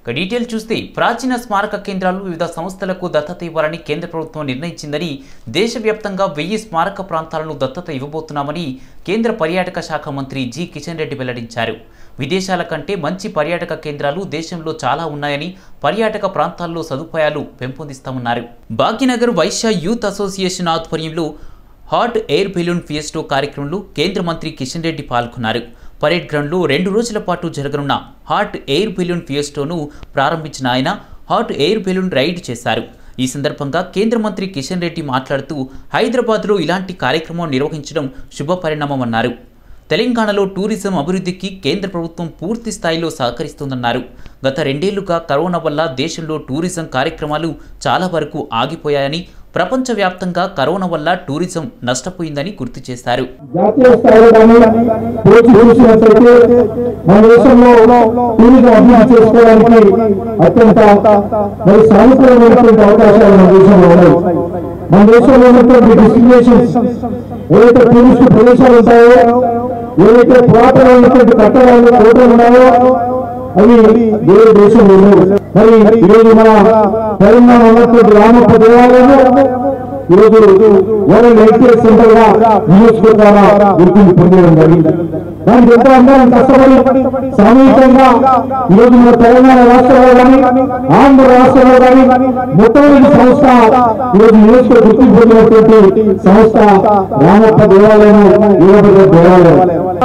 ఇక డీటెయిల్ చూస్తే ప్రాచీన స్మారక కేంద్రాలు వివిధ సంస్థలకు దత్తత ఇవ్వాలని కేంద్ర ప్రభుత్వం నిర్ణయించిందని దేశవ్యాప్తంగా వెయ్యి స్మారక ప్రాంతాలను దత్తత ఇవ్వబోతున్నామని కేంద్ర పర్యాటక శాఖ మంత్రి జి కిషన్ రెడ్డి వెల్లడించారు విదేశాల కంటే మంచి పర్యాటక కేంద్రాలు దేశంలో చాలా ఉన్నాయని పర్యాటక ప్రాంతాల్లో సదుపాయాలు పెంపొందిస్తామన్నారు భాగ్యనగర్ వైశ్య యూత్ అసోసియేషన్ ఆధ్వర్యంలో హాట్ ఎయిర్ బెలూన్ ఫియస్టో కార్యక్రమంలో కేంద్ర మంత్రి కిషన్ రెడ్డి పాల్గొన్నారు పరేడ్ గ్రౌండ్లో రెండు రోజుల పాటు జరగనున్న హాట్ ఎయిర్ బెలూన్ ఫియస్టోను ప్రారంభించిన ఆయన హాట్ ఎయిర్ బెలూన్ రైడ్ చేశారు ఈ సందర్భంగా కేంద్ర మంత్రి కిషన్ రెడ్డి మాట్లాడుతూ హైదరాబాద్లో ఇలాంటి కార్యక్రమం నిర్వహించడం శుభపరిణామమన్నారు తెలంగాణలో టూరిజం అభివృద్ధికి కేంద్ర ప్రభుత్వం పూర్తి స్థాయిలో సహకరిస్తుందన్నారు గత రెండేళ్లుగా కరోనా వల్ల దేశంలో టూరిజం కార్యక్రమాలు చాలా వరకు ఆగిపోయాయని ప్రపంచవ్యాప్తంగా కరోనా వల్ల టూరిజం నష్టపోయిందని గుర్తు చేశారు జాతీయ స్థాయిలో కానీ పోల్చి చూసినట్లయితే మన దేశంలో టూరిజం అభివృద్ధి చేసుకోవడానికి అత్యంత మరి సానుకూలమైనటువంటి అవకాశాలు మన దేశంలో ఉన్నాయి మన దేశంలో ఉన్నటువంటి డెస్టినేషన్స్ ఏదైతే టూరిస్ట్ ప్రదేశాలు ఉంటాయో ఏదైతే పురాతనమైనటువంటి కట్టడాలు కోటలు ఉన్నాయో అవి వేరే దేశంలో లేవు మరి ఈరోజు మన తెలంగాణ ఉన్నటువంటి రామప్ప దేవాలయంలో ఈరోజు వరల్డ్ హెరిటేజ్ సెంటర్ గా యునెస్కో ద్వారా గుర్తింపు పొందడం జరిగింది దానికి ఎంతో అందరం కష్టపడి సామూహికంగా ఈరోజు మన తెలంగాణ రాష్ట్రంలో కానీ ఆంధ్ర రాష్ట్రంలో కానీ మొట్టమొదటి సంస్థ ఈరోజు యునెస్కో గుర్తింపు పొందినటువంటి సంస్థ రామప్ప దేవాలయం వీరభద్ర దేవాలయం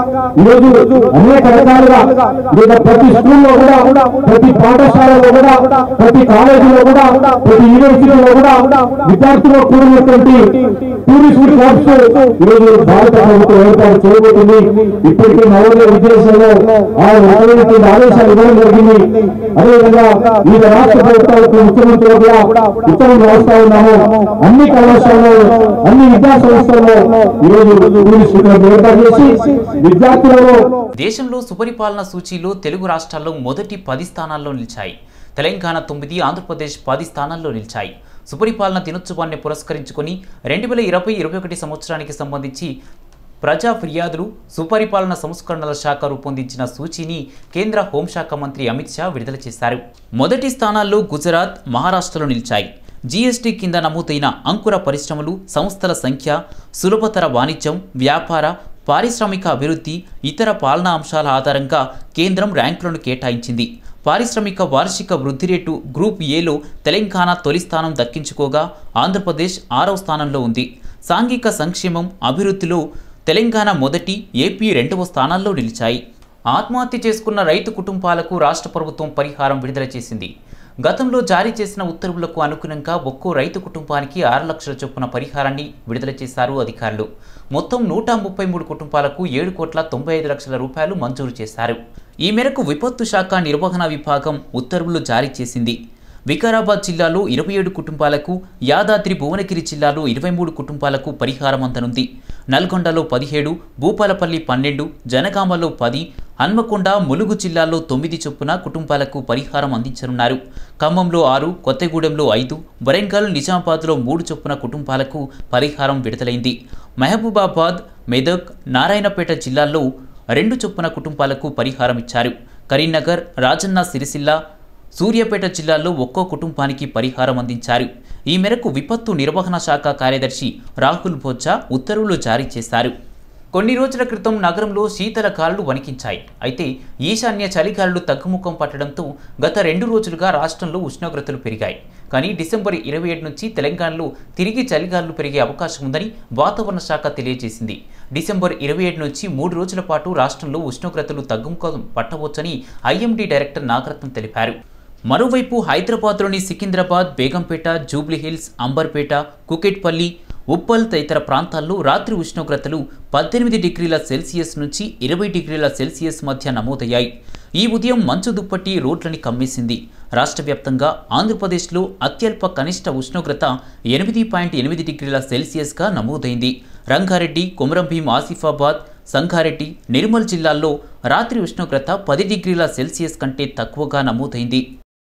ఈరోజు అనేక రకాలుగా ఈరోజు ప్రతి స్కూల్లో కూడా ప్రతి పాఠశాలలో కూడా ప్రతి కాలేజీలో కూడా ప్రతి యూనివర్సిటీలో కూడా విద్యార్థులు కూడినటువంటి టూరిస్ట్ క్లబ్స్ ఈరోజు భారత ప్రభుత్వం ఏర్పాటు చేయబోతుంది ఇప్పటికీ నవోదయ విద్యాశాలలో ఆ రకమైనటువంటి ఆదేశాలు ఇవ్వడం జరిగింది అదేవిధంగా వివిధ రాష్ట్ర ప్రభుత్వాలకు ముఖ్యమంత్రులు కూడా ఉత్తర్వులు రాస్తా ఉన్నాము అన్ని కళాశాలలో అన్ని విద్యా సంస్థల్లో ఈరోజు టూరిస్ట్ క్లబ్ ఏర్పాటు చేసి విద్యార్థులలో దేశంలో సుపరిపాలన సూచీలో తెలుగు రాష్ట్రాల్లో మొదటి పది స్థానాల్లో నిలిచాయి తెలంగాణ తొమ్మిది ఆంధ్రప్రదేశ్ పది స్థానాల్లో నిలిచాయి సుపరిపాలన దినోత్సవాన్ని పురస్కరించుకొని రెండు వేల ఇరవై ఇరవై ఒకటి సంవత్సరానికి సంబంధించి ప్రజా ఫిర్యాదులు సుపరిపాలన సంస్కరణల శాఖ రూపొందించిన సూచీని కేంద్ర హోంశాఖ మంత్రి అమిత్ షా విడుదల చేశారు మొదటి స్థానాల్లో గుజరాత్ మహారాష్ట్రలో నిలిచాయి జీఎస్టీ కింద నమోదైన అంకుర పరిశ్రమలు సంస్థల సంఖ్య సులభతర వాణిజ్యం వ్యాపార పారిశ్రామిక అభివృద్ధి ఇతర పాలనా అంశాల ఆధారంగా కేంద్రం ర్యాంకులను కేటాయించింది పారిశ్రామిక వార్షిక వృద్ధి రేటు గ్రూప్ ఏలో తెలంగాణ తొలి స్థానం దక్కించుకోగా ఆంధ్రప్రదేశ్ ఆరవ స్థానంలో ఉంది సాంఘిక సంక్షేమం అభివృద్ధిలో తెలంగాణ మొదటి ఏపీ రెండవ స్థానాల్లో నిలిచాయి ఆత్మహత్య చేసుకున్న రైతు కుటుంబాలకు రాష్ట్ర ప్రభుత్వం పరిహారం విడుదల చేసింది గతంలో జారీ చేసిన ఉత్తర్వులకు అనుగుణంగా ఒక్కో రైతు కుటుంబానికి ఆరు లక్షల చొప్పున పరిహారాన్ని విడుదల చేశారు అధికారులు మొత్తం నూట ముప్పై మూడు కుటుంబాలకు ఏడు కోట్ల తొంభై ఐదు లక్షల రూపాయలు మంజూరు చేశారు ఈ మేరకు విపత్తు శాఖ నిర్వహణ విభాగం ఉత్తర్వులు జారీ చేసింది వికారాబాద్ జిల్లాలో ఇరవై ఏడు కుటుంబాలకు యాదాద్రి భువనగిరి జిల్లాలో ఇరవై మూడు కుటుంబాలకు పరిహారం అందనుంది నల్గొండలో పదిహేడు భూపాలపల్లి పన్నెండు జనగామలో పది హన్మకొండ ములుగు జిల్లాల్లో తొమ్మిది చొప్పున కుటుంబాలకు పరిహారం అందించనున్నారు ఖమ్మంలో ఆరు కొత్తగూడెంలో ఐదు వరంగల్ నిజామాబాద్లో మూడు చొప్పున కుటుంబాలకు పరిహారం విడుదలైంది మహబూబాబాద్ మెదక్ నారాయణపేట జిల్లాల్లో రెండు చొప్పున కుటుంబాలకు పరిహారం ఇచ్చారు కరీంనగర్ రాజన్న సిరిసిల్ల సూర్యాపేట జిల్లాలో ఒక్కో కుటుంబానికి పరిహారం అందించారు ఈ మేరకు విపత్తు నిర్వహణ శాఖ కార్యదర్శి రాహుల్ బొజ్జా ఉత్తర్వులు జారీ చేశారు కొన్ని రోజుల క్రితం నగరంలో శీతల గాలులు వణికించాయి అయితే ఈశాన్య చలిగాలులు తగ్గుముఖం పట్టడంతో గత రెండు రోజులుగా రాష్ట్రంలో ఉష్ణోగ్రతలు పెరిగాయి కానీ డిసెంబర్ ఇరవై ఏడు నుంచి తెలంగాణలో తిరిగి చలిగాలులు పెరిగే అవకాశం ఉందని వాతావరణ శాఖ తెలియజేసింది డిసెంబర్ ఇరవై ఏడు నుంచి మూడు రోజుల పాటు రాష్ట్రంలో ఉష్ణోగ్రతలు తగ్గుముఖం పట్టవచ్చని ఐఎండీ డైరెక్టర్ నాగరత్నం తెలిపారు మరోవైపు హైదరాబాద్లోని సికింద్రాబాద్ బేగంపేట జూబ్లీహిల్స్ అంబర్పేట కుకెట్పల్లి ఉప్పల్ తదితర ప్రాంతాల్లో రాత్రి ఉష్ణోగ్రతలు పద్దెనిమిది డిగ్రీల సెల్సియస్ నుంచి ఇరవై డిగ్రీల సెల్సియస్ మధ్య నమోదయ్యాయి ఈ ఉదయం మంచు దుప్పటి రోడ్లని కమ్మేసింది రాష్ట్ర వ్యాప్తంగా ఆంధ్రప్రదేశ్లో అత్యల్ప కనిష్ట ఉష్ణోగ్రత ఎనిమిది పాయింట్ ఎనిమిది డిగ్రీల సెల్సియస్గా నమోదైంది రంగారెడ్డి కొమరంభీం ఆసిఫాబాద్ సంగారెడ్డి నిర్మల్ జిల్లాల్లో రాత్రి ఉష్ణోగ్రత పది డిగ్రీల సెల్సియస్ కంటే తక్కువగా నమోదైంది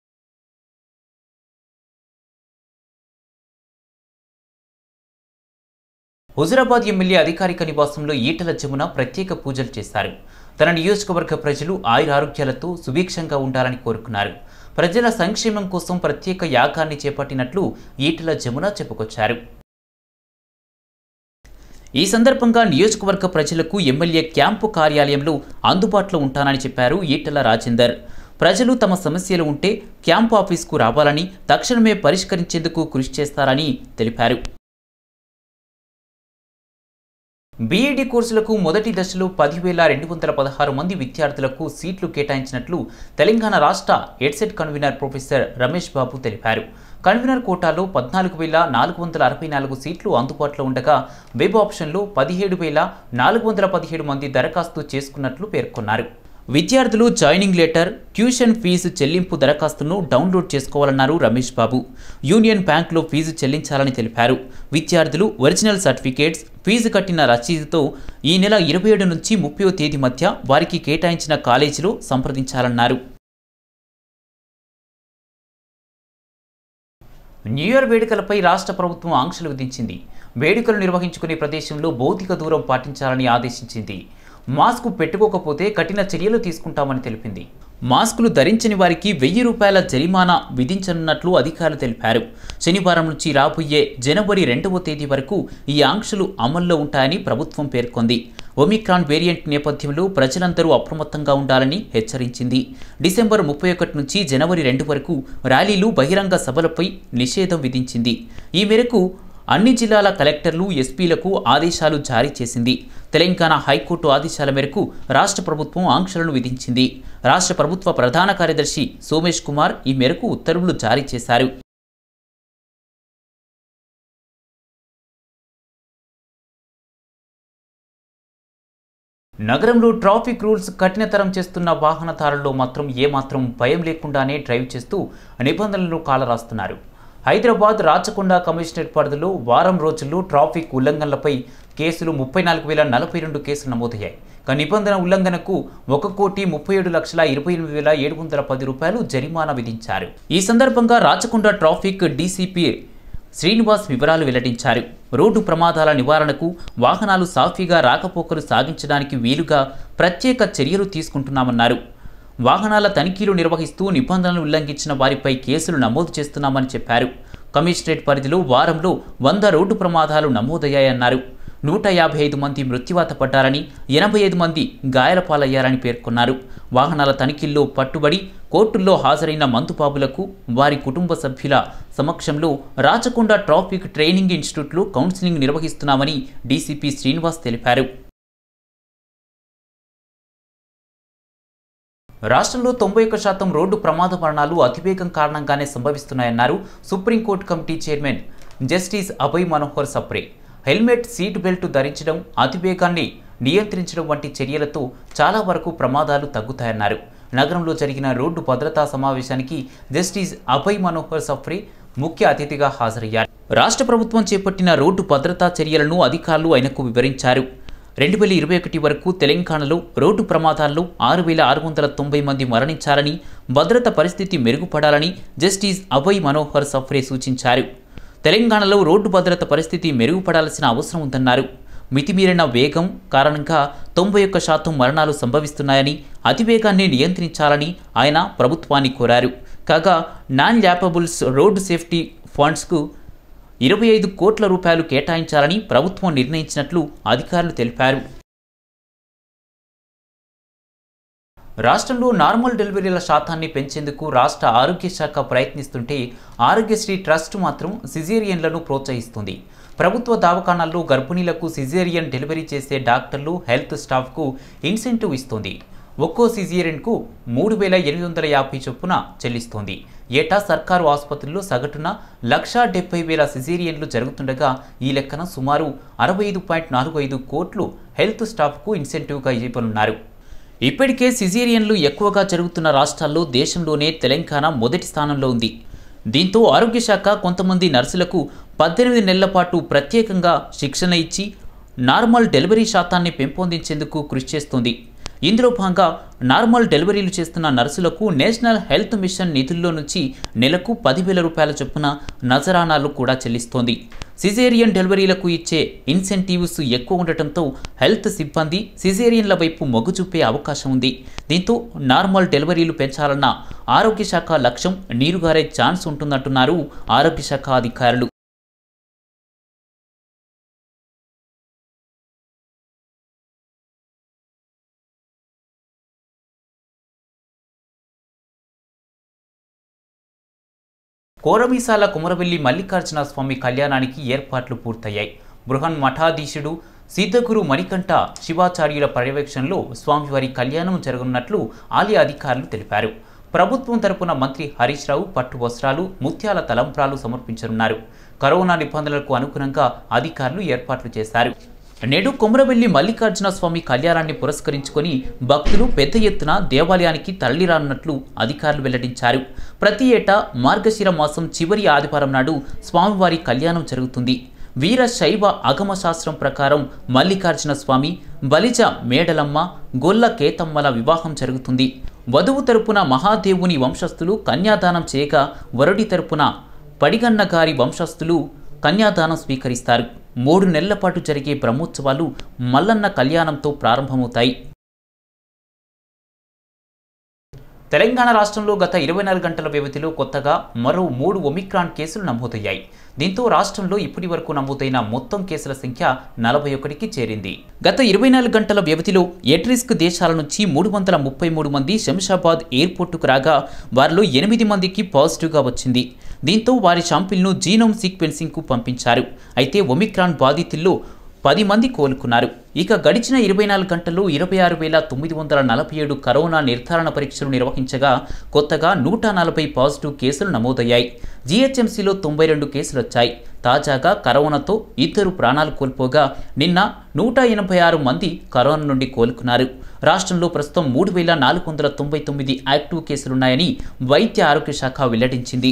హుజురాబాద్ ఎమ్మెల్యే అధికారిక నివాసంలో ఈటల జమున ప్రత్యేక పూజలు చేశారు తన నియోజకవర్గ ప్రజలు ఆయురారోగ్యాలతో సుభిక్షంగా ఉండాలని కోరుకున్నారు ప్రజల సంక్షేమం కోసం ప్రత్యేక యాగాన్ని చేపట్టినట్లు ఈటెల జమున చెప్పుకొచ్చారు ఈ సందర్భంగా నియోజకవర్గ ప్రజలకు ఎమ్మెల్యే క్యాంపు కార్యాలయంలో అందుబాటులో ఉంటానని చెప్పారు ఈటెల రాజేందర్ ప్రజలు తమ సమస్యలు ఉంటే క్యాంపు ఆఫీస్కు రావాలని తక్షణమే పరిష్కరించేందుకు కృషి చేస్తారని తెలిపారు బీఈడీ కోర్సులకు మొదటి దశలో పదివేల రెండు వందల పదహారు మంది విద్యార్థులకు సీట్లు కేటాయించినట్లు తెలంగాణ రాష్ట్ర EdCET convener professor Ramesh Babu తెలిపారు కన్వీనర్ కోటాలో పద్నాలుగు వేల నాలుగు వందల అరవై నాలుగు సీట్లు అందుబాటులో ఉండగా వెబ్ ఆప్షన్లో పదిహేడు వేల నాలుగు వందల పదిహేడు మంది దరఖాస్తు చేసుకున్నట్లు పేర్కొన్నారు విద్యార్థులు జాయినింగ్ లెటర్ ట్యూషన్ ఫీజు చెల్లింపు దరఖాస్తును డౌన్లోడ్ చేసుకోవాలన్నారు రమేష్ బాబు యూనియన్ బ్యాంకులో ఫీజు చెల్లించాలని తెలిపారు విద్యార్థులు ఒరిజినల్ సర్టిఫికేట్స్ ఫీజు కట్టిన రసీదుతో ఈ నెల ఇరవై ఏడు నుంచి ముప్పై తేదీ మధ్య వారికి కేటాయించిన కాలేజీలో సంప్రదించాలన్నారు న్యూ ఇయర్ వేడుకలపై రాష్ట్ర ప్రభుత్వం ఆంక్షలు విధించింది వేడుకలు నిర్వహించుకునే ప్రదేశంలో భౌతిక దూరం పాటించాలని ఆదేశించింది మాస్క్ పెట్టుకోకపోతే కఠిన చర్యలు తీసుకుంటామని తెలిపింది మాస్కులు ధరించని వారికి వెయ్యి రూపాయల జరిమానా విధించనున్నట్లు అధికారులు తెలిపారు శనివారం నుంచి రాబోయే జనవరి రెండవ తేదీ వరకు ఈ ఆంక్షలు అమల్లో ఉంటాయని ప్రభుత్వం పేర్కొంది ఒమిక్రాన్ వేరియంట్ నేపథ్యంలో ప్రజలందరూ అప్రమత్తంగా ఉండాలని హెచ్చరించింది డిసెంబర్ ముప్పై ఒకటి నుంచి జనవరి రెండు వరకు ర్యాలీలు బహిరంగ సభలపై నిషేధం విధించింది ఈ మేరకు అన్ని జిల్లాల కలెక్టర్లు ఎస్పీలకు ఆదేశాలు జారీ చేసింది తెలంగాణ హైకోర్టు ఆదేశాల మేరకు రాష్ట్ర ప్రభుత్వం ఆంక్షలను విధించింది రాష్ట్ర ప్రభుత్వ ప్రధాన కార్యదర్శి సోమేష్ కుమార్ ఈ మేరకు ఉత్తర్వులు జారీ చేశారు నగరంలో ట్రాఫిక్ రూల్స్ కఠినతరం చేస్తున్న వాహనదారుల్లో మాత్రం ఏమాత్రం భయం లేకుండానే డ్రైవ్ చేస్తూ నిబంధనలను కాలరాస్తున్నారు హైదరాబాద్ రాచకొండ కమిషనరేట్ పరిధిలో వారం రోజుల్లో ట్రాఫిక్ ఉల్లంఘనలపై కేసులు ముప్పై నాలుగు వేల నలభై రెండు కేసులు నమోదయ్యాయి ఇక నిబంధన ఉల్లంఘనకు ఒక కోటి ముప్పై ఏడు లక్షల ఇరవై ఎనిమిది వేల ఏడు వందల పది రూపాయలు జరిమానా విధించారు ఈ సందర్భంగా రాచకొండ ట్రాఫిక్ డీసీపీ శ్రీనివాస్ వివరాలు వెల్లడించారు రోడ్డు ప్రమాదాల నివారణకు వాహనాలు సాఫీగా రాకపోకలు సాగించడానికి వీలుగా ప్రత్యేక చర్యలు తీసుకుంటున్నామన్నారు వాహనాల తనిఖీలు నిర్వహిస్తూ నిబంధనలు ఉల్లంఘించిన వారిపై కేసులు నమోదు చేస్తున్నామని చెప్పారు కమిషనరేట్ పరిధిలో వారంలో వంద రోడ్డు ప్రమాదాలు నమోదయ్యాయన్నారు నూట యాభై ఐదు మంది మృత్యువాత పడ్డారని ఎనభై ఐదు మంది గాయాల పాలయ్యారని పేర్కొన్నారు వాహనాల తనిఖీల్లో పట్టుబడి కోర్టుల్లో హాజరైన మందుబాబులకు వారి కుటుంబ సభ్యుల సమక్షంలో రాచకొండ ట్రాఫిక్ ట్రైనింగ్ ఇన్స్టిట్యూట్లో కౌన్సిలింగ్ నిర్వహిస్తున్నామని డీసీపీ శ్రీనివాస్ తెలిపారు రాష్ట్రంలో తొంభై ఒక్క శాతం రోడ్డు ప్రమాద మరణాలు అతివేగం కారణంగానే సంభవిస్తున్నాయన్నారు supreme court committee chairman justice Abhay Manohar Sapre helmet seat belt ధరించడం అతివేగాన్ని నియంత్రించడం వంటి చర్యలతో చాలా వరకు ప్రమాదాలు తగ్గుతాయన్నారు నగరంలో జరిగిన రోడ్డు భద్రతా సమావేశానికి జస్టిస్ అభయ్ మనోహర్ సఫ్రే ముఖ్య అతిథిగా హాజరయ్యారు రాష్ట్ర ప్రభుత్వం చేపట్టిన రోడ్డు భద్రతా చర్యలను అధికారులు ఆయనకు వివరించారు రెండు వేల ఇరవై ఒకటి వరకు తెలంగాణలో రోడ్డు ప్రమాదాల్లో ఆరు వేల ఆరు వందల తొంభై మంది మరణించారని భద్రత పరిస్థితి మెరుగుపడాలని జస్టిస్ అభయ్ మనోహర్ సఫ్రే సూచించారు తెలంగాణలో రోడ్డు భద్రత పరిస్థితి మెరుగుపడాల్సిన అవసరం ఉందన్నారు మితిమీరిన వేగం కారణంగా తొంభై ఒక్క శాతం మరణాలు సంభవిస్తున్నాయని అతివేగాన్ని నియంత్రించాలని ఆయన ప్రభుత్వాన్ని కోరారు కాగా నాన్ ల్యాపబుల్స్ రోడ్డు సేఫ్టీ ఫండ్స్కు ఇరవై ఐదు కోట్ల రూపాయలు కేటాయించాలని ప్రభుత్వం నిర్ణయించినట్లు అధికారులు తెలిపారు రాష్ట్రంలో నార్మల్ డెలివరీల శాతాన్ని పెంచేందుకు రాష్ట్ర ఆరోగ్య శాఖ ప్రయత్నిస్తుంటే ఆరోగ్యశ్రీ ట్రస్ట్ మాత్రం సిజేరియన్లను ప్రోత్సహిస్తుంది ప్రభుత్వ దవాఖానాల్లో గర్భిణీలకు సిజేరియన్ డెలివరీ చేసే డాక్టర్లు హెల్త్ స్టాఫ్కు ఇన్సెంటివ్ ఇస్తుంది ఒక్కో సిజేరియన్కు మూడు వేల ఎనిమిది వందల యాభై చొప్పున చెల్లిస్తోంది ఏటా సర్కారు ఆసుపత్రుల్లో సగటున లక్షా డెబ్బై వేల సిజేరియన్లు జరుగుతుండగా ఈ లెక్కన సుమారు అరవై ఐదు పాయింట్ నాలుగు ఐదు కోట్లు హెల్త్ స్టాఫ్కు ఇన్సెంటివ్గా ఇవ్వనున్నారు ఇప్పటికే సిజేరియన్లు ఎక్కువగా జరుగుతున్న రాష్ట్రాల్లో దేశంలోనే తెలంగాణ మొదటి స్థానంలో ఉంది దీంతో ఆరోగ్య శాఖ కొంతమంది నర్సులకు పద్దెనిమిది నెలల పాటు ప్రత్యేకంగా శిక్షణ ఇచ్చి నార్మల్ డెలివరీ శాతాన్ని పెంపొందించేందుకు కృషి చేస్తోంది ఇందులో భాగంగా నార్మల్ డెలివరీలు చేస్తున్న నర్సులకు నేషనల్ హెల్త్ మిషన్ నిధుల్లో నుంచి నెలకు పదివేల రూపాయల చొప్పున నజరానాలు కూడా చెల్లిస్తోంది సిజేరియన్ డెలివరీలకు ఇచ్చే ఇన్సెంటివ్స్ ఎక్కువ ఉండటంతో హెల్త్ సిబ్బంది సిజేరియన్ల వైపు మొగ్గు చూపే అవకాశం ఉంది దీంతో నార్మల్ డెలివరీలు పెంచాలన్న ఆరోగ్య శాఖ లక్ష్యం నీరుగారే ఛాన్స్ ఉంటుందంటున్నారు ఆరోగ్య శాఖ అధికారులు కోరమీసాల కుమరవెల్లి మల్లికార్జున స్వామి కళ్యాణానికి ఏర్పాట్లు పూర్తయ్యాయి బృహన్ మఠాధీశుడు సిద్ధగురు మణికంఠ శివాచార్యుల పర్యవేక్షణలో స్వామివారి కళ్యాణం జరగనున్నట్లు ఆలయ అధికారులు తెలిపారు ప్రభుత్వం తరపున మంత్రి హరీష్ రావు పట్టు వస్త్రాలు ముత్యాల తలంప్రాలు సమర్పించనున్నారు కరోనా నిబంధనలకు అనుగుణంగా అధికారులు ఏర్పాట్లు చేశారు నేడు కొమరవెల్లి మల్లికార్జున స్వామి కళ్యాణాన్ని పురస్కరించుకొని భక్తులు పెద్ద ఎత్తున దేవాలయానికి తరలిరానున్నట్లు అధికారులు వెల్లడించారు ప్రతి ఏటా మార్గశిర మాసం చివరి ఆదివారం నాడు స్వామివారి కళ్యాణం జరుగుతుంది వీర శైవ అగమ శాస్త్రం ప్రకారం మల్లికార్జున స్వామి బలిజ మేడలమ్మ గొల్ల కేతమ్మల వివాహం జరుగుతుంది వధువు తరపున మహాదేవుని వంశస్థులు కన్యాదానం చేయగా వరుడి తరపున పడిగన్న గారి వంశస్థులు కన్యాదానం స్వీకరిస్తారు మూడు నెలల పాటు జరిగే బ్రహ్మోత్సవాలు మల్లన్న కళ్యాణంతో ప్రారంభమవుతాయి తెలంగాణ రాష్ట్రంలో గత ఇరవై నాలుగు గంటల వ్యవధిలో కొత్తగా మరో మూడు ఒమిక్రాన్ కేసులు నమోదయ్యాయి దీంతో రాష్ట్రంలో ఇప్పటి వరకు నమోదైన మొత్తం కేసుల సంఖ్య నలభై ఒకటికి చేరింది గత ఇరవై నాలుగు గంటల వ్యవధిలో ఎట్ రిస్క్ దేశాల నుంచి మూడు వందల ముప్పై మూడు మంది శంషాబాద్ ఎయిర్పోర్టుకు రాగా వారిలో ఎనిమిది మందికి పాజిటివ్గా వచ్చింది దీంతో వారి శాంపిల్ను జీనోమ్ సీక్వెన్సింగ్కు పంపించారు అయితే ఒమిక్రాన్ బాధితుల్లో పది మంది కోలుకున్నారు ఇక గడిచిన ఇరవై నాలుగు గంటల్లో ఇరవై ఆరు వేల తొమ్మిది వందల నలభై ఏడు కరోనా నిర్ధారణ పరీక్షలు నిర్వహించగా కొత్తగా నూట నలభై పాజిటివ్ కేసులు నమోదయ్యాయి జీహెచ్ఎంసీలో తొంభై రెండు కేసులు వచ్చాయి తాజాగా కరోనాతో ఇద్దరు ప్రాణాలు కోల్పోగా నిన్న నూట ఎనభై ఆరు మంది కరోనా నుండి కోలుకున్నారు రాష్ట్రంలో ప్రస్తుతం మూడు వేల నాలుగు వందల తొంభై తొమ్మిది యాక్టివ్ కేసులున్నాయని వైద్య ఆరోగ్య శాఖ వెల్లడించింది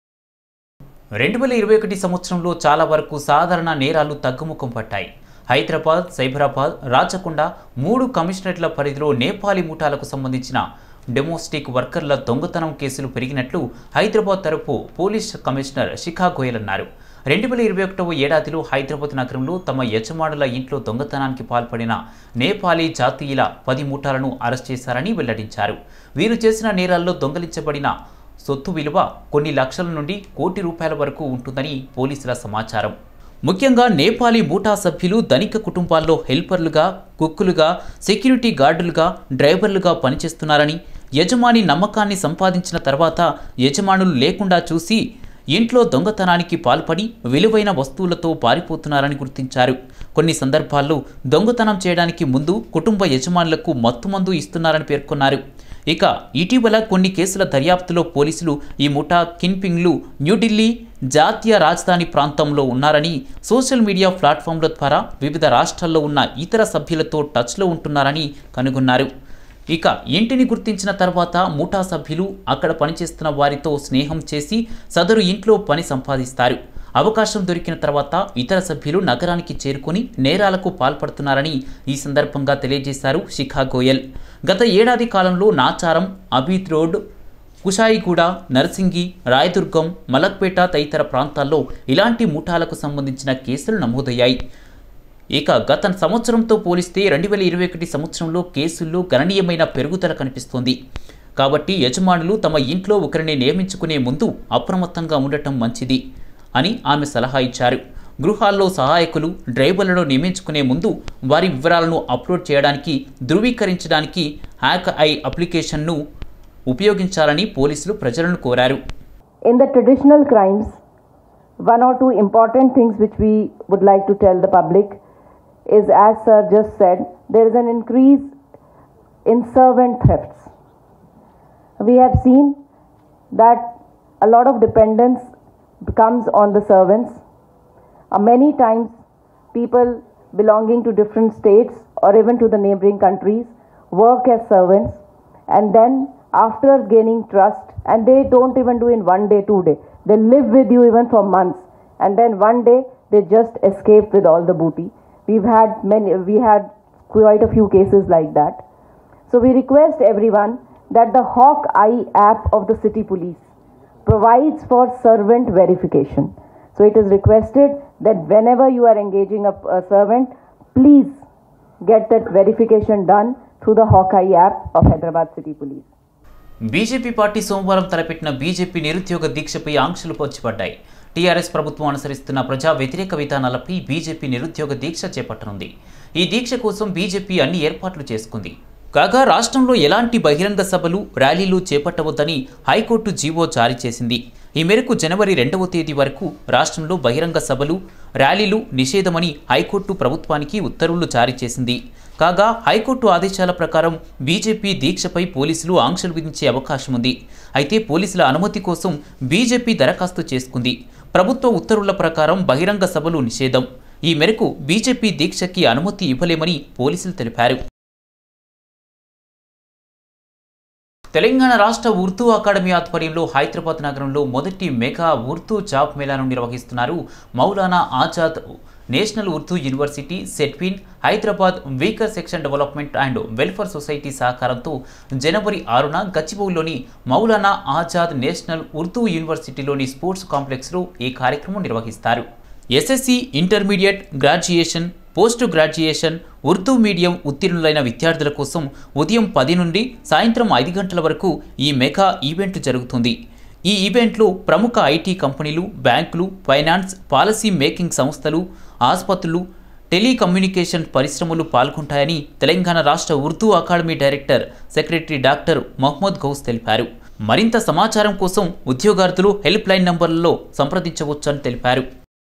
రెండు వేల ఇరవై ఒకటి సంవత్సరంలో చాలా వరకు సాధారణ నేరాలు తగ్గుముఖం పట్టాయి హైదరాబాద్ సైబరాబాద్ రాచకొండ మూడు కమిషనరేట్ల పరిధిలో నేపాలీ ముఠాలకు సంబంధించిన డెమోస్టిక్ వర్కర్ల దొంగతనం కేసులు పెరిగినట్లు హైదరాబాద్ తరపు పోలీస్ కమిషనర్ శిఖా గోయల్ అన్నారు రెండు వేల ఇరవై ఒకటవ ఏడాదిలో హైదరాబాద్ నగరంలో తమ యజమానుల ఇంట్లో దొంగతనానికి పాల్పడిన నేపాలీ జాతీయుల పది ముఠాలను అరెస్ట్ చేశారని వెల్లడించారు వీరు చేసిన నేరాల్లో దొంగలించబడిన సొత్తు విలువ కొన్ని లక్షల నుండి కోటి రూపాయల వరకు ఉంటుందని పోలీసుల సమాచారం ముఖ్యంగా నేపాలీ మూటా సభ్యులు ధనిక కుటుంబాల్లో హెల్పర్లుగా కుక్కులుగా సెక్యూరిటీ గార్డులుగా డ్రైవర్లుగా పనిచేస్తున్నారని యజమాని నమ్మకాన్ని సంపాదించిన తర్వాత యజమానులు లేకుండా చూసి ఇంట్లో దొంగతనానికి పాల్పడి విలువైన వస్తువులతో పారిపోతున్నారని గుర్తించారు కొన్ని సందర్భాల్లో దొంగతనం చేయడానికి ముందు కుటుంబ యజమానులకు మత్తుమందు ఇస్తున్నారని పేర్కొన్నారు ఇక ఇటీవల కొన్ని కేసుల దర్యాప్తులో పోలీసులు ఈ ముఠా కిన్పింగ్లు న్యూఢిల్లీ జాతీయ రాజధాని ప్రాంతంలో ఉన్నారని సోషల్ మీడియా ప్లాట్ఫామ్ల ద్వారా వివిధ రాష్ట్రాల్లో ఉన్న ఇతర సభ్యులతో టచ్లో ఉంటున్నారని కనుగొన్నారు ఇక ఇంటిని గుర్తించిన తర్వాత ముఠా సభ్యులు అక్కడ పనిచేస్తున్న వారితో స్నేహం చేసి సదరు ఇంట్లో పని సంపాదిస్తారు అవకాశం దొరికిన తర్వాత ఇతర సభ్యులు నగరానికి చేరుకుని నేరాలకు పాల్పడుతున్నారని ఈ సందర్భంగా తెలియజేశారు శిఖా గోయల్ గత ఏడాది కాలంలో నాచారం అబీద్ రోడ్ కుషాయిగూడ నర్సింగి రాయదుర్గం మలక్పేట తదితర ప్రాంతాల్లో ఇలాంటి ముఠాలకు సంబంధించిన కేసులు నమోదయ్యాయి ఇక గత సంవత్సరంతో పోలిస్తే రెండు వేల ఇరవై ఒకటి సంవత్సరంలో కేసుల్లో గణనీయమైన పెరుగుదల కనిపిస్తోంది కాబట్టి యజమానులు తమ ఇంట్లో ఒకరిని నియమించుకునే ముందు అప్రమత్తంగా ఉండటం మంచిది అని ఆమె సలహా ఇచ్చారు గృహాల్లో సహాయకులు డ్రైవర్లను నియమించుకునే ముందు వారి వివరాలను అప్లోడ్ చేయడానికి ధృవీకరించడానికి హ్యాక్ ఐ అప్లికేషన్ను ఉపయోగించాలని పోలీసులు ప్రజలను కోరారు In the traditional crimes, one or two important things which we would like to tell the public is, as Sir just said, there is an increase in servant thefts. We have seen that a lot of dependence comes on the servants. Uh, many times, people belonging to different states or even to the neighboring countries work as servants and then after gaining trust and they don't even do in one day two day they live with you even for months and then one day they just escape with all the booty we've had many we had quite a few cases like that so we request everyone that the hawk eye app of the city police provides for servant verification So it is requested that whenever you are engaging a, a servant, please get that verification done through the Hawkeye app of Hyderabad City Police. BJP party సోమవారం తలపెట్టిన BJP నిరుద్యోగ దీక్షపై ఆంక్షలు పొచ్చిపడ్డాయి TRS ప్రభుత్వం అనుసరిస్తున్న ప్రజా వ్యతిరేక విధానాలపై BJP నిరుద్యోగ దీక్ష చేపట్టనుంది ఈ దీక్ష కోసం బీజేపీ అన్ని ఏర్పాట్లు చేసుకుంది కాగా రాష్ట్రంలో ఎలాంటి బహిరంగ సభలు ర్యాలీలు చేపట్టవద్దని హైకోర్టు జీవో జారీ చేసింది ఈ మేరకు జనవరి రెండవ తేదీ వరకు రాష్ట్రంలో బహిరంగ సభలు ర్యాలీలు నిషేధమని హైకోర్టు ప్రభుత్వానికి ఉత్తర్వులు జారీ చేసింది కాగా హైకోర్టు ఆదేశాల ప్రకారం బీజేపీ దీక్షపై పోలీసులు ఆంక్షలు విధించే అవకాశం ఉంది అయితే పోలీసుల అనుమతి కోసం బీజేపీ దరఖాస్తు చేసుకుంది ప్రభుత్వ ఉత్తర్వుల ప్రకారం బహిరంగ సభలు నిషేధం ఈ మేరకు బీజేపీ దీక్షకి అనుమతి ఇవ్వలేమని పోలీసులు తెలిపారు తెలంగాణ రాష్ట్ర ఉర్దూ అకాడమీ ఆధ్వర్యంలో హైదరాబాద్ నగరంలో మొదటి మెగా ఉర్దూ జాబ్ మేళాను నిర్వహిస్తున్నారు Maulana Azad national Urdu university SETWIN Hyderabad weaker section development and welfare society సహకారంతో జనవరి ఆరున గచ్చిబౌలిలోని మౌలానా ఆజాద్ నేషనల్ ఉర్దూ యూనివర్సిటీలోని స్పోర్ట్స్ కాంప్లెక్స్లో ఈ కార్యక్రమం నిర్వహిస్తారు SSC intermediate graduation post graduation Urdu medium ఉత్తీర్ణులైన విద్యార్థుల కోసం ఉదయం పది నుండి సాయంత్రం ఐదు గంటల వరకు ఈ మెగా ఈవెంట్ జరుగుతుంది ఈ ఈవెంట్లో ప్రముఖ ఐటీ కంపెనీలు బ్యాంకులు ఫైనాన్స్ పాలసీ మేకింగ్ సంస్థలు ఆసుపత్రులు టెలికమ్యూనికేషన్ పరిశ్రమలు పాల్గొంటాయని తెలంగాణ రాష్ట్ర Urdu academy director secretary doctor Mohammed Ghouse తెలిపారు మరింత సమాచారం కోసం ఉద్యోగార్థులు హెల్ప్ లైన్ నంబర్లలో సంప్రదించవచ్చని తెలిపారు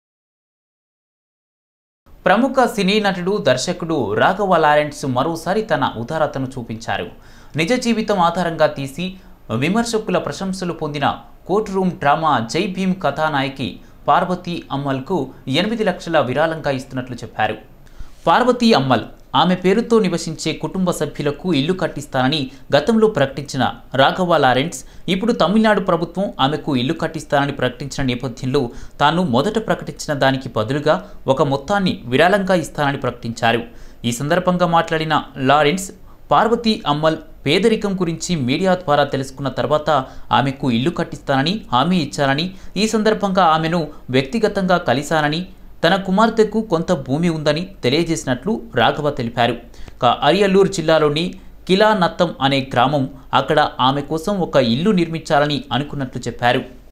ప్రముఖ సినీ నటుడు దర్శకుడు రాఘవ లారెన్స్ మరోసారి తన ఉదారతను చూపించారు నిజ జీవితం ఆధారంగా తీసి విమర్శకుల ప్రశంసలు పొందిన కోర్ట్ రూమ్ డ్రామా జై భీమ్ కథానాయకి పార్వతీ అమ్మల్కు ఎనిమిది లక్షల విరాళంగా ఇస్తున్నట్లు చెప్పారు పార్వతీ అమ్మల్ ఆమె పేరుతో నివసించే కుటుంబ సభ్యులకు ఇల్లు కట్టిస్తానని గతంలో ప్రకటించిన రాఘవ లారెన్స్ ఇప్పుడు తమిళనాడు ప్రభుత్వం ఆమెకు ఇల్లు కట్టిస్తానని ప్రకటించిన నేపథ్యంలో తాను మొదట ప్రకటించిన దానికి బదులుగా ఒక మొత్తాన్ని విరాళంగా ఇస్తానని ప్రకటించారు ఈ సందర్భంగా మాట్లాడిన లారెన్స్ పార్వతీ అమ్మల్ పేదరికం గురించి మీడియా ద్వారా తెలుసుకున్న తర్వాత ఆమెకు ఇల్లు కట్టిస్తానని హామీ ఇచ్చారని ఈ సందర్భంగా ఆమెను వ్యక్తిగతంగా కలిశానని తన కుమార్తెకు కొంత భూమి ఉందని తెలియజేసినట్లు రాఘవ తెలిపారు కా అరియల్లూరు జిల్లాలోని కిలా నత్తం అనే గ్రామం అక్కడ ఆమె కోసం ఒక ఇల్లు నిర్మించాలని అనుకున్నట్లు చెప్పారు